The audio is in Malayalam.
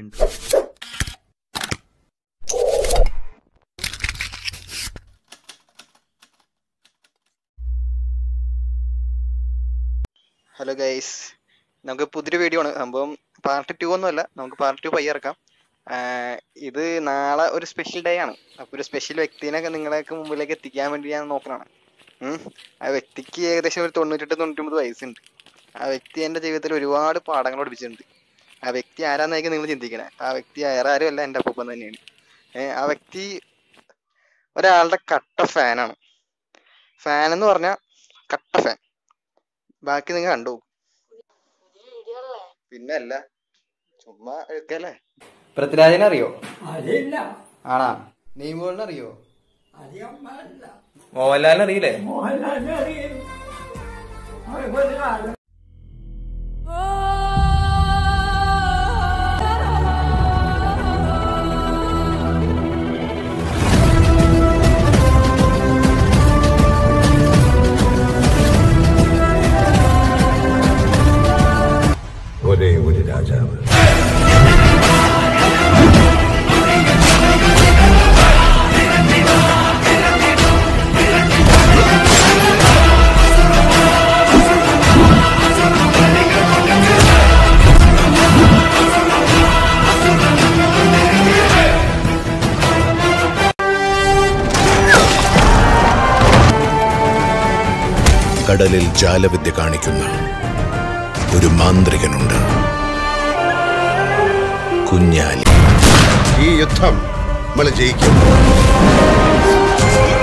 ഉണ്ട് ഹലോ ഗൈസ് നമുക്ക് പുതിയൊരു വീഡിയോ ആണ് സംഭവം പാർട്ട് ടു ഒന്നുമല്ല നമുക്ക് പാർട്ട് ടു പയ്യെ ഇറക്കാം ആഹ് ഇത് നാളെ ഒരു സ്പെഷ്യൽ ഡേ ആണ് അപ്പോൾ ഒരു സ്പെഷ്യൽ വ്യക്തിനെ നിങ്ങളെയൊക്കെ മുമ്പിലേക്ക് എത്തിക്കാൻ വേണ്ടി ഞാൻ നോക്കണതാണ് ഉം. ആ വ്യക്തിക്ക് ഏകദേശം ഒരു തൊണ്ണൂറ്റെട്ട് തൊണ്ണൂറ്റൊമ്പത് വയസ്സുണ്ട് ആ വ്യക്തി എൻ്റെ ജീവിതത്തിൽ ഒരുപാട് പാഠങ്ങൾ പഠിപ്പിച്ചിട്ടുണ്ട് ആ വ്യക്തി ആരാന്നായിരിക്കും നിങ്ങൾ ചിന്തിക്കണേ ആ വ്യക്തി വേറെ ആരും അല്ല എൻ്റെ അപ്പൂപ്പൻ തന്നെയാണ് ഏഹ് ആ വ്യക്തി ഒരാളുടെ കട്ട ഫാനാണ് ഫാൻ എന്ന് പറഞ്ഞാൽ കട്ട ഫാൻ ബാക്കി നിങ്ങൾ കണ്ടു പിന്നെ അല്ല ചുമ്മാ എടുക്കല്ലേ പൃഥ്വിരാജിനെ അറിയോ അതില്ല ആണാ നെയ്മോളിനെ അറിയോ അധികം പാടില്ല മോഹൻലാലിനെ അറിയില്ലേ മോഹൻലാലിനെ അറിയും അതുപോലെ കാലം ഒരേ ഒരു രാജാവ് കടലിൽ ജാലവിദ്യ കാണിക്കുന്ന ഒരു മാന്ത്രികനുണ്ട് കുഞ്ഞാലി ഈ യുദ്ധം നമ്മൾ ജയിക്കും